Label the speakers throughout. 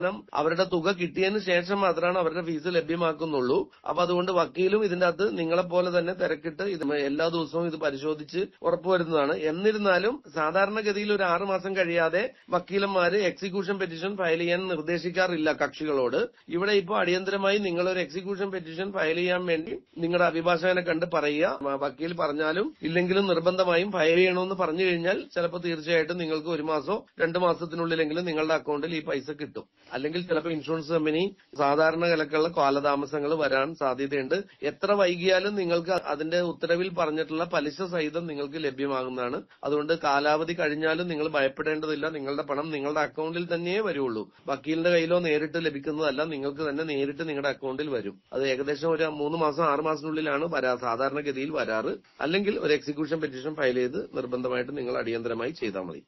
Speaker 1: കാരണം അവരുടെ തുക കിട്ടിയതിന് ശേഷം മാത്രമാണ് അവരുടെ ഫീസ് ലഭ്യമാക്കുന്നുള്ളൂ അപ്പൊ അതുകൊണ്ട് വക്കീലും ഇതിന്റെ അകത്ത് നിങ്ങളെ പോലെ തന്നെ തിരക്കിട്ട് ഇത് എല്ലാ ദിവസവും ഇത് പരിശോധിച്ച് ഉറപ്പുവരുന്നതാണ് എന്നിരുന്നാലും സാധാരണഗതിയിൽ ഒരു ആറ് മാസം കഴിയാതെ വക്കീലന്മാര് എക്സിക്യൂഷൻ പെറ്റീഷൻ ഫയൽ ചെയ്യാൻ നിർദ്ദേശിക്കാറില്ല കക്ഷികളോട് ഇവിടെ ഇപ്പോൾ അടിയന്തരമായി നിങ്ങൾ ഒരു എക്സിക്യൂഷൻ പെറ്റീഷൻ ഫയൽ ചെയ്യാൻ വേണ്ടി നിങ്ങളുടെ അഭിഭാഷകനെ കണ്ട് പറയുക വക്കീൽ പറഞ്ഞാലും ഇല്ലെങ്കിലും നിർബന്ധമായും ഫയൽ ചെയ്യണമെന്ന് പറഞ്ഞു കഴിഞ്ഞാൽ ചിലപ്പോൾ തീർച്ചയായിട്ടും നിങ്ങൾക്ക് ഒരു മാസമോ രണ്ട് മാസത്തിനുള്ളിലെങ്കിലും നിങ്ങളുടെ അക്കൗണ്ടിൽ ഈ പൈസ കിട്ടും അല്ലെങ്കിൽ ചിലപ്പോൾ ഇൻഷുറൻസ് കമ്പനി സാധാരണ കലക്കുള്ള കാലതാമസങ്ങൾ വരാൻ സാധ്യതയുണ്ട് എത്ര വൈകിയാലും നിങ്ങൾക്ക് അതിന്റെ ഉത്തരവിൽ പറഞ്ഞിട്ടുള്ള പലിശ സഹിതം നിങ്ങൾക്ക് ലഭ്യമാകുന്നതാണ് അതുകൊണ്ട് കാലാവധി കഴിഞ്ഞാലും നിങ്ങൾ ഭയപ്പെടേണ്ടതില്ല നിങ്ങളുടെ പണം നിങ്ങളുടെ അക്കൗണ്ടിൽ തന്നെയേ വരുള്ളൂ വക്കീലിന്റെ കയ്യിലോ നേരിട്ട് ലഭിക്കുന്നതല്ല നിങ്ങൾക്ക് തന്നെ നേരിട്ട് നിങ്ങളുടെ അക്കൗണ്ടിൽ വരും അത് ഏകദേശം ഒരു മൂന്ന് മാസം ആറ് മാസത്തിനുള്ളിലാണ് വരാ സാധാരണഗതിയിൽ വരാറ് അല്ലെങ്കിൽ ഒരു എക്സിക്യൂഷൻ പെറ്റീഷൻ ഫയൽ ചെയ്ത് നിർബന്ധമായിട്ട് നിങ്ങൾ അടിയന്തരമായി ചെയ്താൽ മതി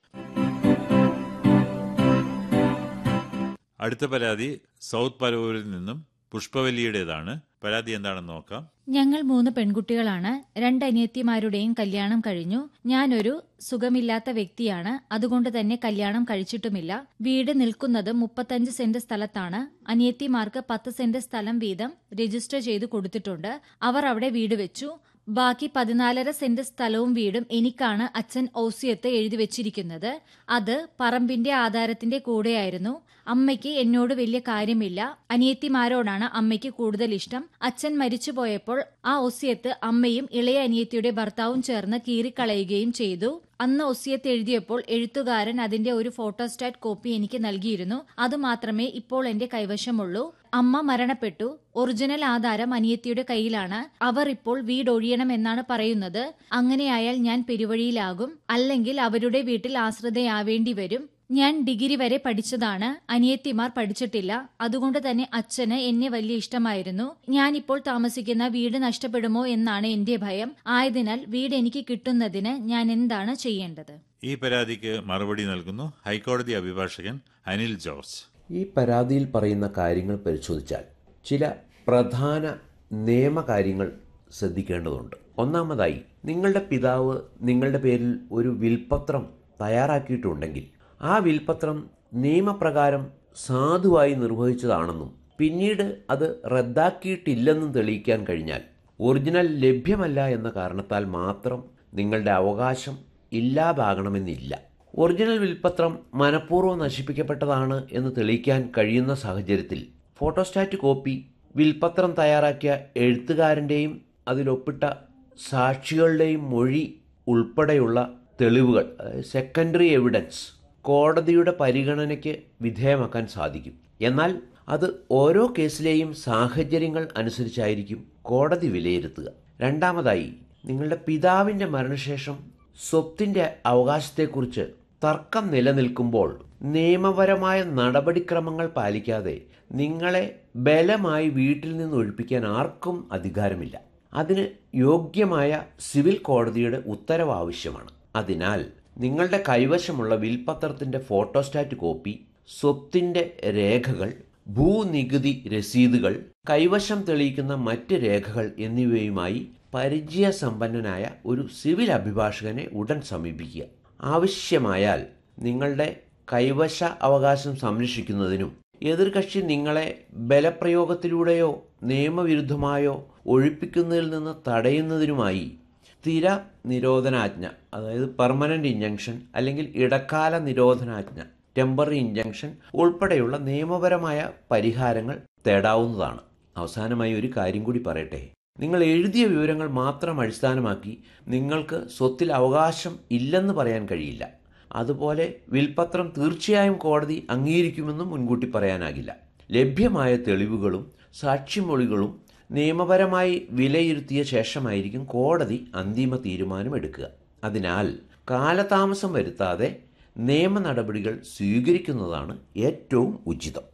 Speaker 2: അടുത്ത പരാതി സൗത്ത് പരവൂരിൽ നിന്നും പുഷ്പവല്ലിയുടേതാണ് പരാതി എന്താണെന്ന് നോക്കാം
Speaker 3: ഞങ്ങൾ മൂന്ന് പെൺകുട്ടികളാണ് രണ്ട് അനിയത്തിമാരുടെയും കല്യാണം കഴിഞ്ഞു ഞാനൊരു സുഖമില്ലാത്ത വ്യക്തിയാണ് അതുകൊണ്ട് തന്നെ കല്യാണം കഴിച്ചിട്ടുമില്ല വീട് നിൽക്കുന്നത് മുപ്പത്തഞ്ച് സെന്റ് സ്ഥലത്താണ് അനിയത്തിമാർക്ക് പത്ത് സെന്റ് സ്ഥലം വീതം രജിസ്റ്റർ ചെയ്തു കൊടുത്തിട്ടുണ്ട് അവർ അവിടെ വീട് വെച്ചു ബാക്കി പതിനാലര സെന്റ് സ്ഥലവും വീടും എനിക്കാണ് അച്ഛൻ ഔസിയത്ത് എഴുതി വെച്ചിരിക്കുന്നത് അത് പറമ്പിന്റെ ആധാരത്തിന്റെ കൂടെയായിരുന്നു അമ്മയ്ക്ക് എന്നോട് വലിയ കാര്യമില്ല അനിയത്തിമാരോടാണ് അമ്മയ്ക്ക് കൂടുതൽ ഇഷ്ടം അച്ഛൻ മരിച്ചുപോയപ്പോൾ ആ ഒസിയത്ത് അമ്മയും ഇളയ അനിയത്തിയുടെ ഭർത്താവും ചേർന്ന് കീറിക്കളയുകയും ചെയ്തു അന്ന് ഒസിയത്ത് എഴുതിയപ്പോൾ എഴുത്തുകാരൻ അതിന്റെ ഒരു ഫോട്ടോസ്റ്റാറ്റ് കോപ്പി എനിക്ക് നൽകിയിരുന്നു അതുമാത്രമേ ഇപ്പോൾ എന്റെ കൈവശമുള്ളൂ അമ്മ മരണപ്പെട്ടു ഒറിജിനൽ ആധാരം അനിയത്തിയുടെ കയ്യിലാണ് അവർ ഇപ്പോൾ വീടൊഴിയണം എന്നാണ് പറയുന്നത് അങ്ങനെയായാൽ ഞാൻ പെരുവഴിയിലാകും അല്ലെങ്കിൽ അവരുടെ വീട്ടിൽ ആശ്രിതയാവേണ്ടി വരും ഞാൻ ഡിഗ്രി വരെ പഠിച്ചതാണ് അനിയത്തിമാർ പഠിച്ചിട്ടില്ല അതുകൊണ്ട് തന്നെ അച്ഛന് എന്നെ വലിയ ഇഷ്ടമായിരുന്നു ഞാനിപ്പോൾ താമസിക്കുന്ന വീട് നഷ്ടപ്പെടുമോ എന്നാണ് എന്റെ ഭയം ആയതിനാൽ വീട് എനിക്ക് കിട്ടുന്നതിന് ഞാൻ എന്താണ് ചെയ്യേണ്ടത്
Speaker 2: ഈ പരാതിക്ക് മറുപടി നൽകുന്നു ഹൈക്കോടതി അഭിഭാഷകൻ അനിൽ ജോർജ്
Speaker 4: ഈ പരാതിയിൽ പറയുന്ന കാര്യങ്ങൾ പരിശോധിച്ചാൽ ചില പ്രധാന നിയമകാര്യങ്ങൾ ശ്രദ്ധിക്കേണ്ടതുണ്ട് ഒന്നാമതായി നിങ്ങളുടെ പിതാവ് നിങ്ങളുടെ പേരിൽ ഒരു വിൽപത്രം തയ്യാറാക്കിയിട്ടുണ്ടെങ്കിൽ ആ വിൽപത്രം നിയമപ്രകാരം സാധുവായി നിർവഹിച്ചതാണെന്നും പിന്നീട് അത് റദ്ദാക്കിയിട്ടില്ലെന്നും തെളിയിക്കാൻ കഴിഞ്ഞാൽ ഒറിജിനൽ ലഭ്യമല്ല എന്ന കാരണത്താൽ മാത്രം നിങ്ങളുടെ അവകാശം ഇല്ലാതാകണമെന്നില്ല ഒറിജിനൽ വിൽപത്രം മനഃപൂർവ്വം നശിപ്പിക്കപ്പെട്ടതാണ് എന്ന് തെളിയിക്കാൻ കഴിയുന്ന സാഹചര്യത്തിൽ ഫോട്ടോസ്റ്റാറ്റ് കോപ്പി വിൽപത്രം തയ്യാറാക്കിയ എഴുത്തുകാരൻ്റെയും അതിലൊപ്പിട്ട സാക്ഷികളുടെയും മൊഴി ഉൾപ്പെടെയുള്ള തെളിവുകൾ അതായത് സെക്കൻഡറി എവിഡൻസ് കോടതിയുടെ പരിഗണനയ്ക്ക് വിധേയമാക്കാൻ സാധിക്കും എന്നാൽ അത് ഓരോ കേസിലെയും സാഹചര്യങ്ങൾ അനുസരിച്ചായിരിക്കും കോടതി വിലയിരുത്തുക രണ്ടാമതായി നിങ്ങളുടെ പിതാവിൻ്റെ മരണശേഷം സ്വത്തിൻ്റെ അവകാശത്തെക്കുറിച്ച് തർക്കം നിലനിൽക്കുമ്പോൾ നിയമപരമായ നടപടിക്രമങ്ങൾ പാലിക്കാതെ നിങ്ങളെ ബലമായി വീട്ടിൽ നിന്ന് ഒഴിപ്പിക്കാൻ ആർക്കും അധികാരമില്ല അതിന് യോഗ്യമായ സിവിൽ കോടതിയുടെ ഉത്തരവ് ആവശ്യമാണ് അതിനാൽ നിങ്ങളുടെ കൈവശമുള്ള വിൽപത്രത്തിൻ്റെ ഫോട്ടോസ്റ്റാറ്റ് കോപ്പി സ്വത്തിൻ്റെ രേഖകൾ ഭൂനികുതി രസീതുകൾ കൈവശം തെളിയിക്കുന്ന മറ്റ് രേഖകൾ എന്നിവയുമായി പരിചയസമ്പന്നനായ ഒരു സിവിൽ അഭിഭാഷകനെ ഉടൻ സമീപിക്കുക ആവശ്യമായാൽ നിങ്ങളുടെ കൈവശ അവകാശം സംരക്ഷിക്കുന്നതിനും എതിർകക്ഷി നിങ്ങളെ ബലപ്രയോഗത്തിലൂടെയോ നിയമവിരുദ്ധമായോ ഒഴിപ്പിക്കുന്നതിൽ നിന്ന് തടയുന്നതിനുമായി സ്ഥിര നിരോധനാജ്ഞ അതായത് പെർമനന്റ് ഇഞ്ചക്ഷൻ അല്ലെങ്കിൽ ഇടക്കാല നിരോധനാജ്ഞ ടെമ്പററി ഇഞ്ചക്ഷൻ ഉൾപ്പെടെയുള്ള നിയമപരമായ പരിഹാരങ്ങൾ തേടാവുന്നതാണ് അവസാനമായി ഒരു കാര്യം കൂടി പറയട്ടെ നിങ്ങൾ എഴുതിയ വിവരങ്ങൾ മാത്രം അടിസ്ഥാനമാക്കി നിങ്ങൾക്ക് സ്വത്തിൽ അവകാശം ഇല്ലെന്ന് പറയാൻ കഴിയില്ല അതുപോലെ വിൽപത്രം തീർച്ചയായും കോടതി അംഗീകരിക്കുമെന്നും മുൻകൂട്ടി പറയാനാകില്ല ലഭ്യമായ തെളിവുകളും സാക്ഷിമൊഴികളും നിയമപരമായി വിലയിരുത്തിയ ശേഷമായിരിക്കും കോടതി അന്തിമ തീരുമാനമെടുക്കുക അതിനാൽ കാലതാമസം വരുത്താതെ നിയമ നടപടികൾ സ്വീകരിക്കുന്നതാണ് ഏറ്റവും ഉചിതം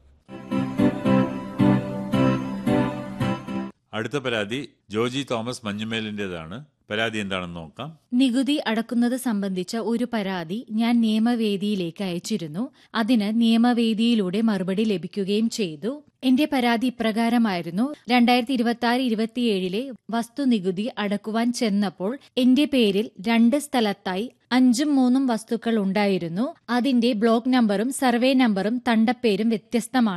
Speaker 2: അടുത്ത പരാതി ജോജി തോമസ് മഞ്ഞുമേലിൻ്റെതാണ് പരാതി എന്താണെന്ന് നോക്കാം
Speaker 3: നികുതി അടക്കുന്നത് സംബന്ധിച്ച ഒരു പരാതി ഞാൻ നിയമവേദിയിലേക്ക് അയച്ചിരുന്നു അതിന് നിയമവേദിയിലൂടെ മറുപടി ലഭിക്കുകയും ചെയ്തു എന്റെ പരാതി ഇപ്രകാരമായിരുന്നു രണ്ടായിരത്തി ഇരുപത്തി ആറ് ഇരുപത്തിയേഴിലെ വസ്തുനികുതി അടക്കുവാൻ ചെന്നപ്പോൾ എന്റെ പേരിൽ രണ്ട് സ്ഥലത്തായി അഞ്ചും മൂന്നും വസ്തുക്കൾ ഉണ്ടായിരുന്നു അതിന്റെ ബ്ലോക്ക് നമ്പറും സർവേ നമ്പറും തണ്ടപ്പേരും വ്യത്യസ്തമാണ്